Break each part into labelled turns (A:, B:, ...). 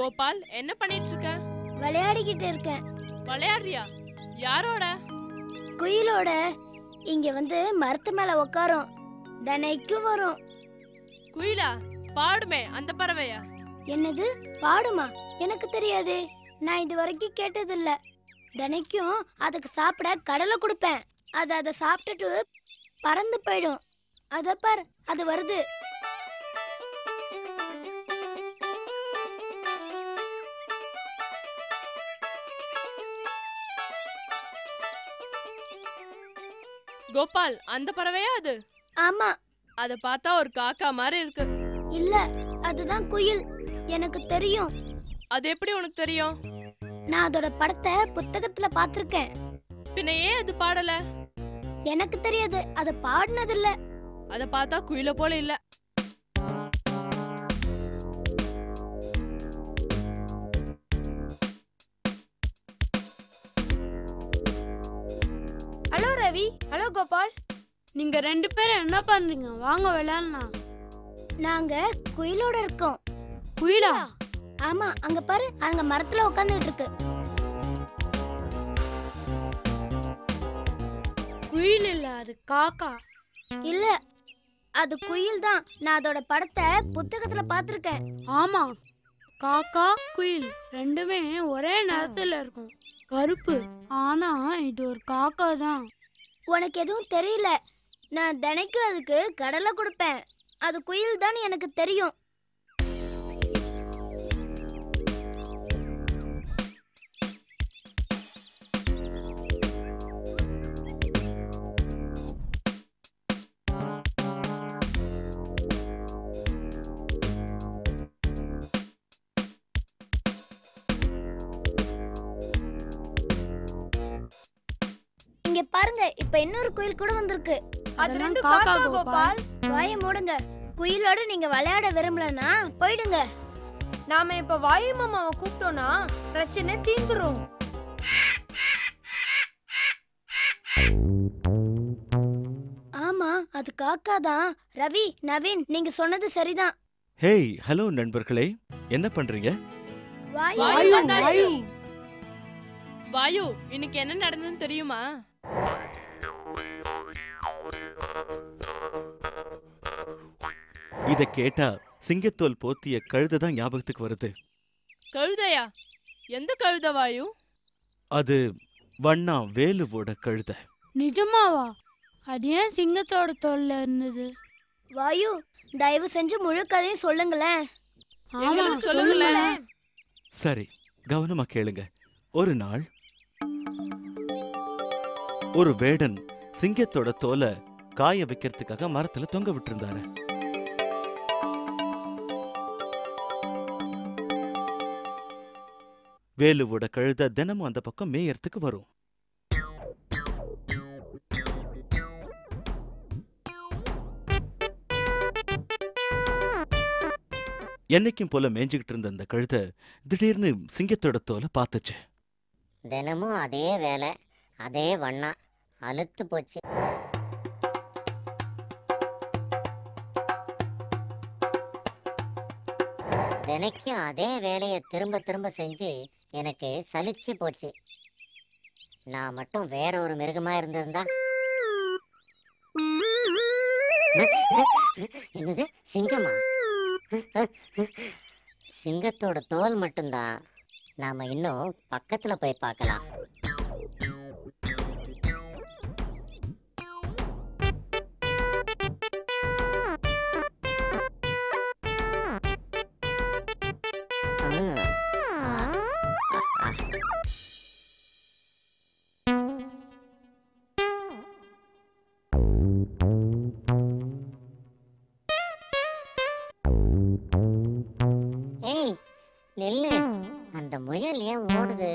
A: கோபால் என்ன பண்ணிட்டு இருக்க
B: விளையாடிக்கிட்டு இருக்கேன்
A: விளையாடுறியா யாரோட
B: குயிலோட இங்க வந்து மரத்து மேல உட்காரும் தினைக்கும் வரும்
A: குயிலா பாடுமே அந்த பறவையா
B: என்னது பாடுமா எனக்கு தெரியாது நான் இது வரைக்கும் கேட்டதில்ல தினைக்கும் அதுக்கு சாப்பிட கடலை கொடுப்பேன் அது அதை சாப்பிட்டுட்டு பறந்து போயிடும் அத பார் அது வருது
A: கோபால் அந்த பறவையா அது
B: ஆமா
A: அத பார்த்தா ஒரு காக்கா மாதிரி இருக்கு
B: இல்ல அதுதான் குயில் எனக்கு தெரியும்
A: அது எப்படி உனக்கு தெரியும்
B: நான் அதோட படத்தை புத்தகத்துல பார்த்திருக்கேன்
A: பின்ன ஏன் அது பாடல
B: எனக்கு தெரியாது அது பாடினதில்ல
A: அத பார்த்தா குயில போல இல்ல
C: ஹலோ ரவி ஹலோ கோபால்
D: நீங்க ரெண்டு பேரும் என்ன பண்றீங்க வாங்க விளையாடலாம்
B: நாங்க குயிலோட இருக்கோம்
D: குயிலா
B: ஆமா அங்க பாரு அங்க மரத்துல உட்காந்துட்டு இருக்கு
D: குயில் இல்ல அது காக்கா
B: இல்ல அது குயில் தான் நான் அதோட படத்தை புத்தகத்துல பார்த்திருக்கேன்
D: ஆமா காக்கா குயில் ரெண்டுமே ஒரே நேரத்துல இருக்கும் கருப்பு ஆனா இது ஒரு காக்கா தான்
B: உனக்கு எதுவும் தெரியல நான் தினைக்கும் அதுக்கு கடலை கொடுப்பேன் அது குயில் தான் எனக்கு தெரியும் இங்க பாருங்க இப்ப இன்னொரு குயில் கூட வந்திருக்கு
C: அது
D: அதெல்லாம்
C: ரெண்டு
D: காக்கா
C: காக்கா கோபால்
B: வாயை மூடுங்க குயிலோட நீங்க விளையாட விரும்பலன்னா போயிடுங்க
C: நாம இப்ப வாயு மாமாவை கூப்பிட்டோம்னா பிரச்சனை தீந்துரும்
B: ஆமா அது காக்கா தான் ரவி நவீன் நீங்க சொன்னது சரிதான்
E: ஹேய் ஹலோ நண்பர்களே என்ன பண்றீங்க
B: வாயு
A: வாயு
D: வாயு,
A: வந்தாச்சு.
D: வாயு.
A: வாயு இன்னைக்கு என்ன நடந்ததுன்னு தெரியுமா
E: இத கேட்டா சிங்கத்தோல் போத்திய கழுதை தான் ஞாபகத்துக்கு வருது
A: கழுதையா எந்த கழுத வாயு
E: அது வண்ணா வேலுவோட கழுதை
D: நிஜமாவா அது ஏன் சிங்கத்தோட தோல்ல இருந்தது
B: வாயு தயவு செஞ்சு முழு கதையும் சொல்லுங்களேன்
D: ஆமா
A: எங்களுக்கு
D: சொல்லுங்களேன்
A: சொல்லுங்களேன்.
E: சரி கவனமா கேளுங்க ஒரு நாள் ஒரு வேடன் சிங்கத்தோட தோலை காய வைக்கிறதுக்காக மரத்துல தொங்க விட்டிருந்தாரு வேலுவோட கழுதை தினமும் அந்த பக்கம் மேயறதுக்கு வரும் என்னைக்கும் போல மேய்ஞ்சுக்கிட்டு இருந்த அந்த கழுதை திடீர்னு சிங்கத்தோட தோலை பார்த்துச்சு
F: தினமும் அதே வேலை அதே வண்ணா அலுத்து போச்சு தினைக்கும் அதே வேலையை திரும்ப திரும்ப செஞ்சு எனக்கு சலிச்சு போச்சு நான் மட்டும் வேற ஒரு மிருகமா இருந்திருந்தா என்னது சிங்கமா சிங்கத்தோட தோல் மட்டும்தான் நாம இன்னும் பக்கத்துல போய் பார்க்கலாம் ம். ஆ. ஆ, ஆ. ஏய் நில்லு அந்த முயல் ஏன் ஓடுது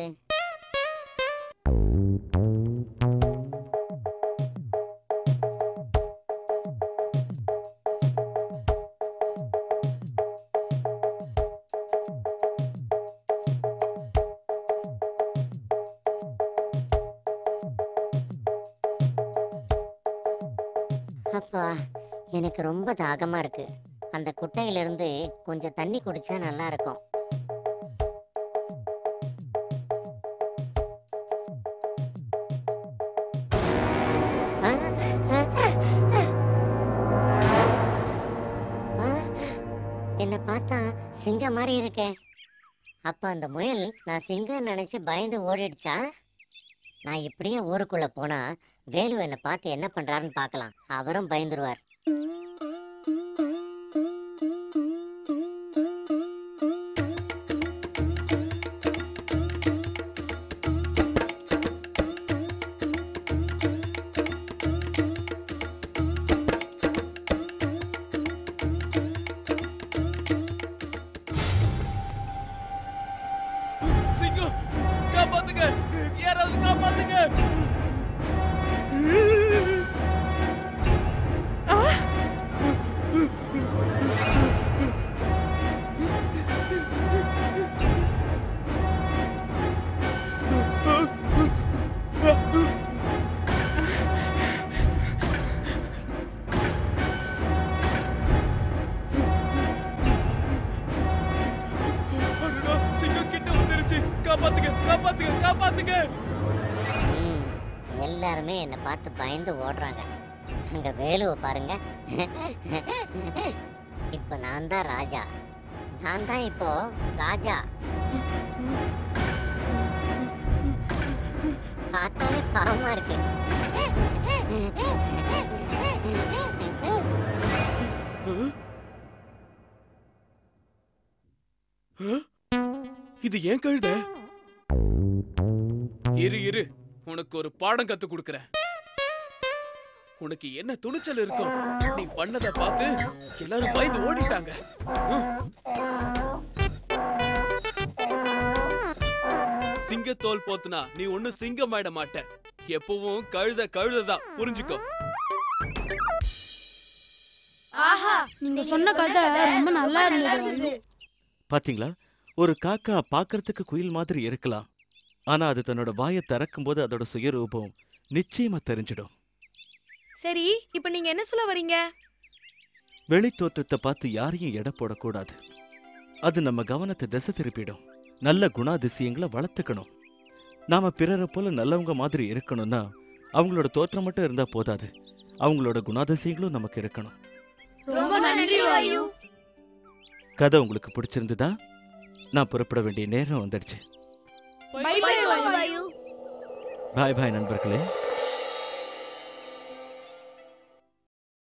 F: அப்பா எனக்கு ரொம்ப தாகமா இருக்கு அந்த குட்டையிலிருந்து கொஞ்சம் தண்ணி குடிச்சா நல்லா இருக்கும் ஆ? ஆ? என்னை பார்த்தா சிங்கம் மாதிரி இருக்கே அப்ப அந்த முயல் நான் சிங்கம் நினைச்சு பயந்து ஓடிடுச்சா நான் இப்படியே ஊருக்குள்ள போனா வேலு என்னை பார்த்து என்ன பண்றாருன்னு பார்க்கலாம் அவரும் பயந்துருவார்
G: சிங்கம் காப்பாத்துங்க யாராவது காப்பாத்துங்க அடடா, சிங்கம் கிட்ட வந்துருச்சு காப்பாத்துங்க காப்பாத்துங்க காப்பாத்துங்க
F: ம், எல்லாருமே என்னை பார்த்து பயந்து ஓடுறாங்க அங்க வேலுவை பாருங்க இப்ப நான் தான் ராஜா நான் தான் இப்போ ராஜா பார்த்தாலே பாவமா இருக்கு
G: இது ஏன் கழுத இரு இரு உனக்கு ஒரு பாடம் கத்து கொடுக்கறேன் உனக்கு என்ன துணிச்சல் இருக்கும் நீ பண்ணத பார்த்து எல்லாரும் பயந்து ஓடிட்டாங்க ம். சிங்கத்தோல் போத்துனா நீ ஒண்ணு சிங்கம் ஆயிட மாட்ட எப்பவும் கழுத கழுததான் புரிஞ்சுக்கோ
C: ஆஹா
D: நீங்க சொன்ன கதை ரொம்ப நல்லா இருந்தது
E: பாத்தீங்களா ஒரு காக்கா பார்க்கறதுக்கு குயில் மாதிரி இருக்கலாம் ஆனா அது தன்னோட வாயை திறக்கும்போது அதோட சுயரூபம் நிச்சயமா தெரிஞ்சிடும்
C: சரி இப்போ நீங்க என்ன சொல்ல வரீங்க
E: வெளி தோற்றத்தை பார்த்து யாரையும் எடை போடக்கூடாது அது நம்ம கவனத்தை திசை திருப்பிடும் நல்ல குணாதிசயங்களை வளர்த்துக்கணும் நாம பிறரை போல நல்லவங்க மாதிரி இருக்கணும்னா அவங்களோட தோற்றம் மட்டும் இருந்தா போதாது அவங்களோட குணாதிசயங்களும் நமக்கு இருக்கணும்
D: ரொம்ப நன்றி வாயு
E: கதை உங்களுக்கு பிடிச்சிருந்ததா நான் புறப்பட வேண்டிய நேரம் வந்துடுச்சு
A: போய் போய் வாயு
B: வாயு
E: பாய் பாய் நண்பர்களே